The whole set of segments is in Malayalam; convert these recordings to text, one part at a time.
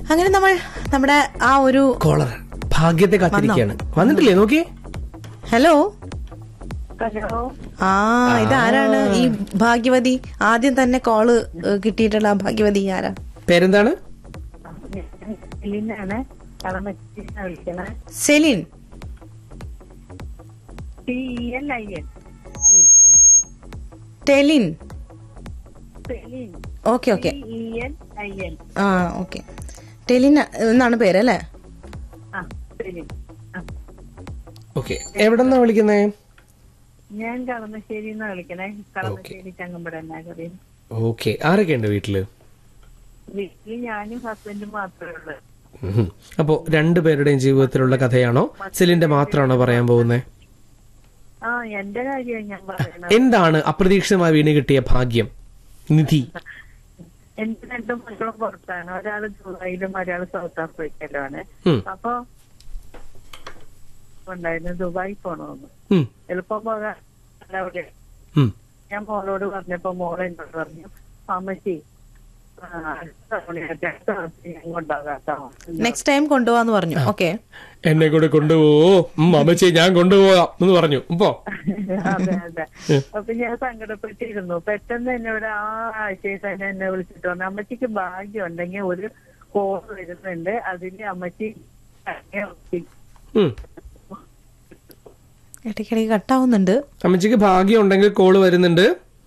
അങ്ങനെ നമ്മൾ നമ്മുടെ ആ ഒരു കോളർ ഭാഗ്യത്തെ കാത്തിരിക്കുകയാണ് വന്നിട്ടില്ലേ നോക്കിയേ ഹലോ ഹലോ ആ ഇതാരാണ് ഈ ഭാഗ്യവതി ആദ്യം തന്നെ കോള് ഏഹ്, കിട്ടിയിട്ടുള്ള ആ ഭാഗ്യവതി ആരാ പേരെന്താണ് എലിനാണ് കളമറ്റി വിളിക്കണേ Celine T E L I N Telin Celine okay okay T E L I N ആ ഓക്കെ ടെലിൻ എന്നാണ് പേര് അല്ലേ ആ സെലിൻ ആ ഓക്കെ എവിടെ നിന്നാ വിളിക്കുന്നേ ഞാൻ കളമശ്ശേരി എന്നാ വിളിക്കണേ കളമശ്ശേരി ചങ്ങമ്പട നഗറിൽ ഓക്കെ ആരൊക്കെ ഉണ്ട് വീട്ടില് വീട്ടിൽ ഞാനും ഹസ്ബൻഡും മാത്രമേ ഉള്ളൂ ഉം. അപ്പോ രണ്ടുപേരുടെയും ജീവിതത്തിലുള്ള കഥയാണോ സെലിന്റെ മാത്രമാണോ പറയാൻ പോകുന്നത് ആ എന്റെ കാര്യമാണ് ഞാൻ പറയണത് എന്താണ് അപ്രതീക്ഷിതമായി വീണ് കിട്ടിയ ഭാഗ്യം നിധി എന്റെ രണ്ടു മക്കളും പുറത്താണ് ഒരാള് ദുബായിലും ഒരാള് സൗത്ത് ആഫ്രിക്കയിലുമാണ് ഉം. അപ്പൊ ഉണ്ടായിരുന്നു ദുബായി പോണോന്ന് ഉം. എളുപ്പം പോകാൻ അവിടെ ഉം. ഞാൻ മോളോട് പറഞ്ഞപ്പോ മോൾ എന്നോട് പറഞ്ഞു അമ്മച്ചി ആ, അടുത്ത തവണയായിട്ട് അടുത്ത പ്രാവശ്യം ഞാൻ കൊണ്ടാകാട്ടോ നെക്സ്റ്റ് ടൈം കൊണ്ടുപോവാന്ന് പറഞ്ഞു ഓക്കെ എന്നെ കൂടെ കൊണ്ടുപോവോ ഉം, അമ്മച്ചി ഞാൻ കൊണ്ടുപോകാം എന്ന് പറഞ്ഞു ഇപ്പോ അതെ അതെ അപ്പൊ ഞാൻ സങ്കടപ്പെട്ടിരുന്നു പെട്ടെന്ന് എന്നോട് ആ ആഴ്ചയിൽ തന്നെ എന്നെ വിളിച്ചിട്ട് പറഞ്ഞു അമ്മച്ചിക്ക് ഭാഗ്യം ഉണ്ടെങ്കിൽ ഒരു കോൾ വരുന്നുണ്ട് അതിന് അമ്മച്ചി ഉം. ഇടയ്ക്കിടയ്ക്ക് കട്ടാവുന്നുണ്ട് അമ്മച്ചിക്ക് ഭാഗ്യം ഉണ്ടെങ്കിൽ കോള് വരുന്നുണ്ട്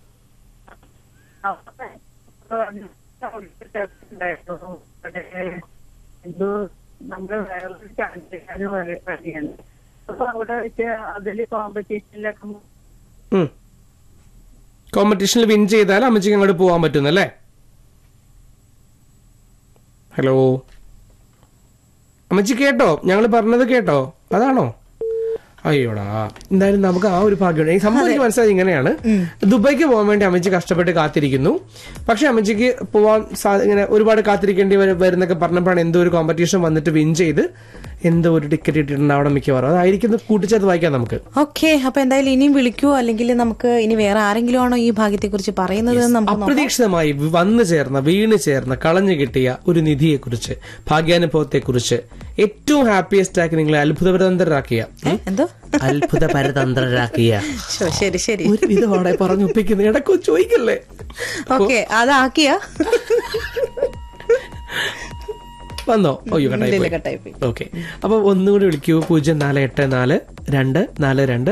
എന്തോ നമ്മള് വേറൊരു ചാനലുകാര് വഴിയാണ് അപ്പൊ അവിടെ വെച്ച് അതില് കോമ്പറ്റീഷനിലൊക്കെ കോമ്പറ്റീഷനിൽ വിൻ ചെയ്താൽ അമ്മച്ചിക്ക് അങ്ങോട്ട് പോകാൻ പറ്റുന്നല്ലേ ഹലോ അമ്മച്ചി കേട്ടോ ഞങ്ങൾ പറഞ്ഞത് കേട്ടോ അതാണോ അയ്യോടാ എന്തായാലും നമുക്ക് ആ ഒരു ഭാഗ്യമുണ്ട് ഈ സംഭവം എനിക്ക് മനസ്സിലായി ഇങ്ങനെയാണ് ദുബായിക്ക് പോകാൻ വേണ്ടി അമ്മച്ചി കഷ്ടപ്പെട്ട് കാത്തിരിക്കുന്നു പക്ഷെ അമ്മച്ചിക്ക് പോവാൻ സാ- ഇങ്ങനെ ഒരുപാട് കാത്തിരിക്കേണ്ടി വരും- വരുന്നൊക്കെ പറഞ്ഞപ്പോഴാണ് എന്തോ ഒരു കോമ്പറ്റീഷൻ വന്നിട്ട് വിൻ ചെയ്ത് എന്തോ ഒരു ടിക്കറ്റ് ഇട്ടിട്ടുണ്ടാവണം മിക്കവാറും അതായിരിക്കും കൂട്ടിച്ചേർത്ത് വായിക്കാം നമുക്ക് ഓക്കെ അപ്പൊ എന്തായാലും ഇനിയും വിളിക്കുവോ അല്ലെങ്കിൽ നമുക്ക് ഇനി വേറെ ആരെങ്കിലും ആണോ ഈ ഭാഗ്യത്തെ കുറിച്ച് പറയുന്നത് എന്ന് നമുക്ക് നോക്കാം. അപ്രതീക്ഷിതമായി വന്നു ചേർന്ന വീണ് ചേർന്ന കളഞ്ഞു കിട്ടിയ ഒരു നിധിയെ കുറിച്ച് ഭാഗ്യാനുഭവത്തെ കുറിച്ച് ഏറ്റവും ഹാപ്പിയസ്റ്റ് ആക്കി നിങ്ങളെ അത്ഭുതപരതന്ത്രരാക്കിയ ഏ, എന്തോ അത്ഭുതപരതന്ത്രരാക്കിയ ശോ, ശരി ശരി ഒരു വിധമാണ് പറഞ്ഞു ഒപ്പിക്കുന്നത് ഇടക്കോ ചോദിക്കല്ലേ ഓക്കെ അതാക്കിയ വന്നോ അയ്യോ കട്ടായി ഇല്ല, പോയി. കട്ടായി പോയി ഓക്കെ അപ്പൊ ഒന്നുകൂടി വിളിക്കൂ പൂജ്യം നാല് എട്ട് നാല് രണ്ട് നാല് രണ്ട്